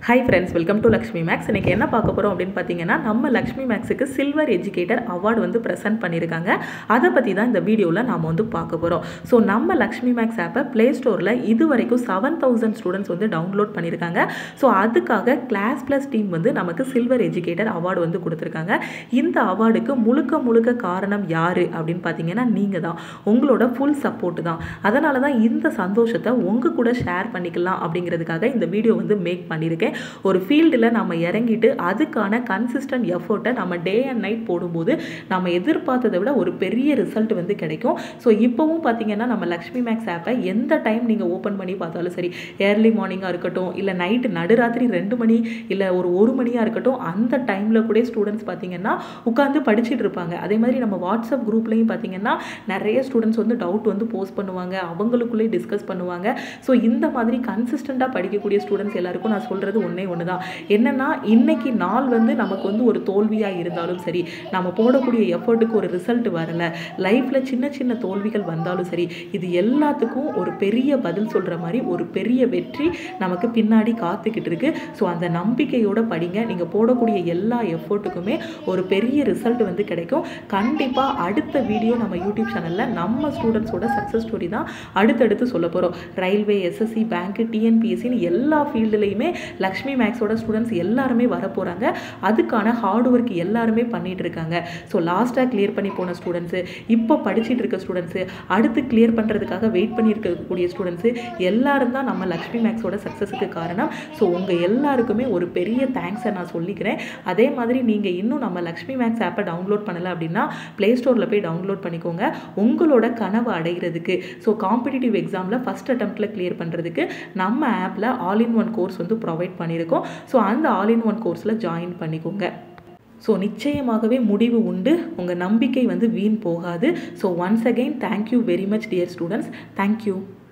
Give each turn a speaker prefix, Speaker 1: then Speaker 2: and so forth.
Speaker 1: high friends welcome to Lakshmi max இன்றைக்கி என்ன பார்க்க போகிறோம் அப்படின்னு பார்த்தீங்கன்னா நம்ம லக்ஷ்மி மேக்ஸுக்கு சில்வர் எஜுகேட்டர் அவார்டு வந்து ப்ரெசென்ட் பண்ணியிருக்காங்க அதை பற்றி தான் இந்த வீடியோவில் நாம் வந்து பார்க்க போகிறோம் ஸோ நம்ம லக்ஷ்மி மேக்ஸ் ஆப்பை ப்ளே ஸ்டோரில் இது வரைக்கும் செவன் தௌசண்ட் ஸ்டூடெண்ட்ஸ் வந்து டவுன்லோட் பண்ணியிருக்காங்க ஸோ அதுக்காக கிளாஸ் ப்ளஸ் டீம் வந்து நமக்கு சில்வர் எஜுகேட்டர் அவார்டு வந்து கொடுத்துருக்காங்க இந்த அவார்டுக்கு முழுக்க முழுக்க காரணம் யார் அப்படின்னு பார்த்தீங்கன்னா நீங்கள் தான் உங்களோட ஃபுல் சப்போர்ட் தான் அதனால தான் இந்த சந்தோஷத்தை உங்கள் கூட ஷேர் பண்ணிக்கலாம் அப்படிங்கிறதுக்காக இந்த வீடியோ வந்து மேக் பண்ணியிருக்கேன் ஒரு ஃபீல்டில் நம்ம இறங்கிட்டு அதுக்கான கன்சிஸ்டன்ட் எஃபர்ட்டை நம்ம டே அண்ட் நைட் போடும்போது நம்ம எதிர்பார்த்ததை விட ஒரு பெரிய ரிசல்ட் வந்து கிடைக்கும் ஸோ இப்போவும் பார்த்தீங்கன்னா நம்ம லக்ஷ்மி மேக்ஸ் ஆப்பை எந்த டைம் நீங்கள் ஓப்பன் பண்ணி பார்த்தாலும் சரி ஏர்லி மார்னிங்காக இருக்கட்டும் இல்லை நைட்டு நடுராத்திரி ரெண்டு மணி இல்லை ஒரு ஒரு மணியாக இருக்கட்டும் அந்த டைமில் கூட ஸ்டூடெண்ட்ஸ் பார்த்தீங்கன்னா உட்காந்து படிச்சுட்டு இருப்பாங்க அதே மாதிரி நம்ம வாட்ஸ்அப் குரூப்லேயும் பார்த்தீங்கன்னா நிறைய ஸ்டூடெண்ட்ஸ் வந்து டவுட் வந்து போஸ்ட் பண்ணுவாங்க அவங்களுக்குள்ளே டிஸ்கஸ் பண்ணுவாங்க ஸோ இந்த மாதிரி கன்சிஸ்டண்ட்டாக படிக்கக்கூடிய ஸ்டூடெண்ட்ஸ் எல்லாருக்கும் நான் சொல்கிறது ஒன்றே ஒன்று தான் என்னென்னா இன்னைக்கு நாள் வந்து நமக்கு வந்து ஒரு தோல்வியாக இருந்தாலும் சரி நம்ம போடக்கூடிய எஃபர்ட்டுக்கு ஒரு ரிசல்ட் வரல லைஃப்பில் சின்ன சின்ன தோல்விகள் வந்தாலும் சரி இது எல்லாத்துக்கும் ஒரு பெரிய பதில் சொல்கிற மாதிரி ஒரு பெரிய வெற்றி நமக்கு பின்னாடி காத்துக்கிட்டு இருக்கு ஸோ அந்த நம்பிக்கையோட படிங்க நீங்கள் போடக்கூடிய எல்லா எஃபர்ட்டுக்குமே ஒரு பெரிய ரிசல்ட் வந்து கிடைக்கும் கண்டிப்பாக அடுத்த வீடியோ நம்ம யூடியூப் சேனலில் நம்ம ஸ்டூடெண்ட்ஸோட சக்ஸஸ் ஸ்டோரி தான் அடுத்தடுத்து சொல்ல போகிறோம் ரயில்வே எஸ்எஸ்சி பேங்க்கு டிஎன்பிஎஸ்சின்னு எல்லா ஃபீல்டுலேயுமே லக்ஷ்மி மேக்ஸோட ஸ்டூடெண்ட்ஸ் எல்லாருமே வர போகிறாங்க அதுக்கான ஹார்ட் ஒர்க் எல்லாருமே பண்ணிட்டு இருக்காங்க ஸோ லாஸ்ட்டாக கிளியர் பண்ணி போன ஸ்டூடெண்ட்ஸு இப்போ படிச்சுட்டு இருக்க ஸ்டூடெண்ட்ஸு அடுத்து கிளியர் பண்ணுறதுக்காக வெயிட் பண்ணியிருக்கக்கூடிய ஸ்டூடெண்ட்ஸு எல்லாரும் தான் நம்ம லக்ஷ்மி மேக்ஸோட சக்ஸஸுக்கு காரணம் ஸோ உங்கள் எல்லாருக்குமே ஒரு பெரிய தேங்க்ஸை நான் சொல்லிக்கிறேன் அதே மாதிரி நீங்கள் இன்னும் நம்ம லக்ஷ்மி மேக்ஸ் ஆப்பை டவுன்லோட் பண்ணலை அப்படின்னா ப்ளே ஸ்டோரில் போய் டவுன்லோட் பண்ணிக்கோங்க உங்களோட கனவு அடைகிறதுக்கு ஸோ காம்படிட்டிவ் எக்ஸாமில் ஃபஸ்ட் அட்டம்ப்டில் கிளியர் பண்ணுறதுக்கு நம்ம ஆப்பில் ஆல் இன் ஒன் கோர்ஸ் வந்து ப்ரொவைட் பண்ணியிருக்கோம் ஸோ அந்த ஆல் இன் ஒன் கோர்ஸில் ஜாயின் பண்ணிக்கோங்க ஸோ நிச்சயமாகவே முடிவு உண்டு உங்கள் நம்பிக்கை வந்து வீண் போகாது so once again thank you very much dear students thank you